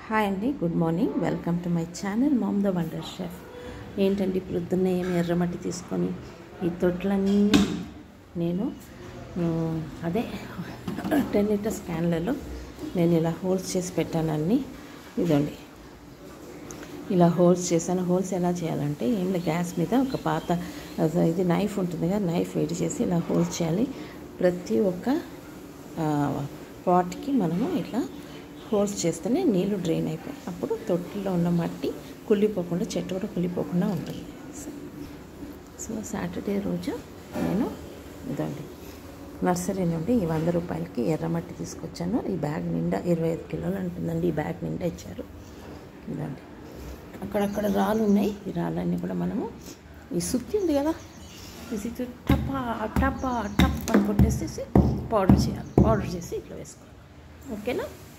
hi అండి good morning welcome to my channel mom the wonder chef ఏంటండి ప్రొద్దున్నే ఏమి ఎర్రమట్టి తీసుకొని ఈ తొట్లన్నీ నేను ఉమ్, అదే టెన్ లీటర్స్ క్యాన్లలో నేను ఇలా హోల్స్ చేసి పెట్టాను అన్నీ ఇదండి ఇలా హోల్స్ చేశాను హోల్స్ ఎలా చేయాలంటే ఏం లేదు గ్యాస్ మీద ఒక పాత అదే ఇది నైఫ్ ఉంటుంది కదా నైఫ్ వేడి చేసి ఇలా హోల్స్ చేయాలి ప్రతి ఒక్క పాట్కి మనము ఇట్లా హోల్స్ చేస్తేనే నీళ్లు డ్రైన్ అయిపోయి అప్పుడు తొట్టిలో ఉన్న మట్టి కుళ్ళిపోకుండా చెట్టు కూడా కుళ్ళిపోకుండా ఉంటుంది సో- సో సాటర్డే రోజు నేను ఇదండి నర్సరీ నుండి ఈ వంద రూపాయలకి ఎర్రమట్టి తీసుకొచ్చాను ఈ బ్యాగ్ నిండా ఇరవై ఐదు కిలోలు అంటుందండి ఈ బ్యాగ్ నిండా ఇచ్చారు ఇదండి అక్కడక్కడ రాళ్ళు ఉన్నాయి ఈ రాళ్ళన్నీ కూడా మనము ఈ సుత్తి ఉంది కదా ఈ సుత్తి టపా టపా టప్ అని కొట్టేసేసి పౌడర్ చేయాలి పౌడర్ చేసి ఇట్లా వేసుకోవాలి ఓకేనా